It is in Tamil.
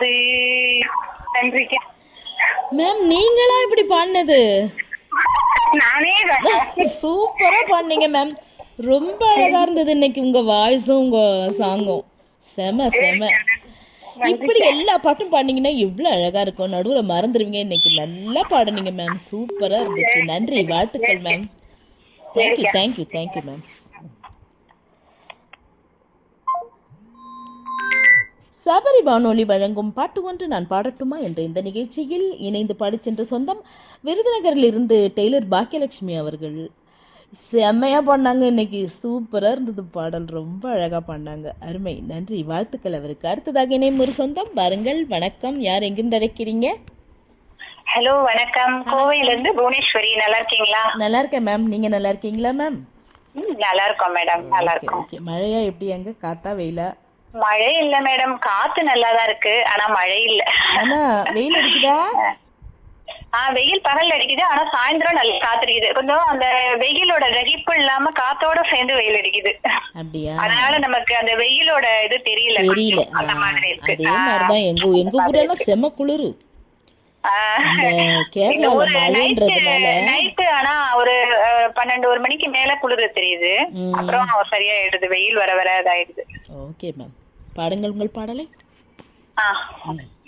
முடியாது நன்றிக்கா மேம் நீங்களா இப்படி பாடினது நானே தான் சூப்பரா பாடினீங்க மேம் ரொம்ப அழகா இருந்தது இன்னைக்கு உங்க வாய்ஸும் உங்க சாங்கும் செம செம இப்படி எல்லா பாட்டும் பாடினீங்கன்னா எவ்வளவு அழகா இருக்கும் நடுவுல மறந்துடுவீங்க இன்னைக்கு நல்லா பாடுனீங்க மேம் சூப்பரா இருந்துச்சு நன்றி வாழ்த்துக்கள் ma'am thank you thank you thank you ma'am Sabari வானொலி வழங்கும் பாட்டு ஒன்று நான் பாடட்டுமா என்ற இந்த நிகழ்ச்சியில் இணைந்து பாடிச் சென்ற சொந்தம் விருதுநகரில் இருந்து டெய்லர் பாக்கியலட்சுமி அவர்கள் செம்மையா பாடினாங்க இன்னைக்கு சூப்பரா இருந்தது பாடல் ரொம்ப அழகா பாடினாங்க அருமை நன்றி வாழ்த்துக்கள் அவருக்கு அடுத்ததாக இணையும் ஒரு சொந்தம் பாருங்கள் வணக்கம் யார் எங்கிருந்து அழைக்கிறீங்க ஹலோ வணக்கம் கோவையில இருந்து புவனேஸ்வரி நல்லா இருக்கீங்களா நல்லா இருக்கேன் மேம் நீங்க நல்லா இருக்கீங்களா மேம் ம், நல்லா இருக்கோம் மேடம் நல்லா ஓகே இருக்கோம் ஓகே மழையா எப்படி அங்க காத்தா வெயிலா மழை இல்ல மேடம் காத்து நல்லா தான் இருக்கு ஆனா மழை இல்ல ஆனா வெயில் அடிக்குதா ஆ வெயில் பகல் அடிக்குது ஆனா சாயந்தரம் நல்லா காத்து அடிக்குது கொஞ்சம் அந்த வெயிலோட ரகிப்பு இல்லாம காத்தோட சேர்ந்து வெயில் அடிக்குது அப்படியா அதனால நமக்கு அந்த வெயிலோட இது தெரியல தெரியல கொஞ்சம். அந்த மாதிரி இருக்கு அதே மாதிரிதான் எங்க எங்க ஊரெல்லாம் செம குளிரு ஆ. இந்த இந்த கேரளால ஒரு நைட்டு மழைன்றதுனால நைட்டு ஆனா ஒரு அஹ், பன்னெண்டு ஒரு மணிக்கு மேல குளிர் தெரியுது ம். அப்புறம் சரியாயிடுது வெயில் வர வர இதாயிடுது ஓகே மேம் பாடுங்கள் உங்கள் பாடலை ஆ ம்